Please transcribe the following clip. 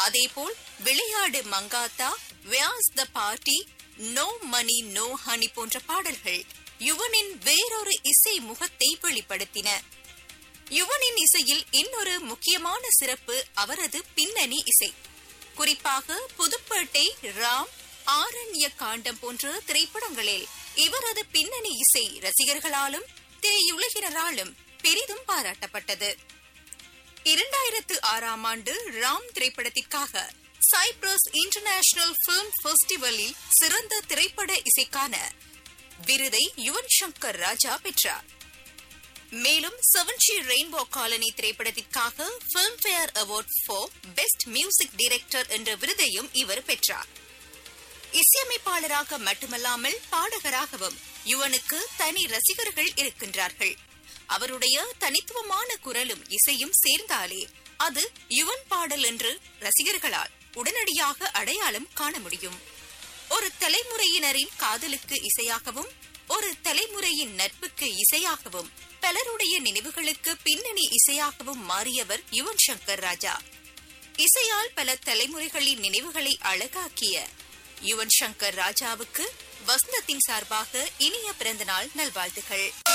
அதேபோல் விளையாடு Mankatha where's the party no money no honey போன்ற பாடல்கள் யுவனின் வேறொரு இசை முகத்தை வெளிப்படுத்தின யுவனின் இசையில் இன்னொரு முக்கியமான சிறப்பு அவரது பின்னணி இசை குறிப்பாக புதுப்பேட்டை ராம் ஆரண்ய காண்டம் போன்ற திரைப்படங்களில் இவரது பின்னணி இசை ரசிகர்களாலும் திரையுலகினராலும் பெரிதும் பாராட்டப்பட்டது இரண்டாயிரத்து ஆறாம் ஆண்டு ராம் திரைப்படத்திற்காக சைப்ரஸ் இன்டர்நேஷனல் பிலிம் பெஸ்டிவலில் சிறந்த திரைப்பட இசைக்கான விருதை யுவன் சங்கர் ராஜா பெற்றார் மேலும் செவன்ஷி ரெயின்போ காலனி திரைப்படத்திற்காக Filmfare award for best music director என்ற விருதையும் இவர் பெற்றார் இசையமைப்பாளராக மட்டுமல்லாமல் பாடகராகவும் யுவனுக்கு தனி ரசிகர்கள் இருக்கின்றார்கள் அவருடைய தனித்துவமான குரலும் இசையும் சேர்ந்தாலே அது யுவன் பாடல் என்று ரசிகர்களால் உடனடியாக அடையாளம் காண முடியும் ஒரு தலைமுறையினரின் காதலுக்கு இசையாகவும் ஒரு தலைமுறையின் நட்புக்கு இசையாகவும் பலருடைய நினைவுகளுக்கு பின்னணி இசையாகவும் மாறியவர் யுவன் சங்கர் ராஜா இசையால் பல தலைமுறைகளின் நினைவுகளை அழகாக்கிய யுவன் சங்கர் ராஜாவுக்கு வசந்தத்தின் சார்பாக இனிய பிறந்தநாள் நல்வாழ்த்துகள்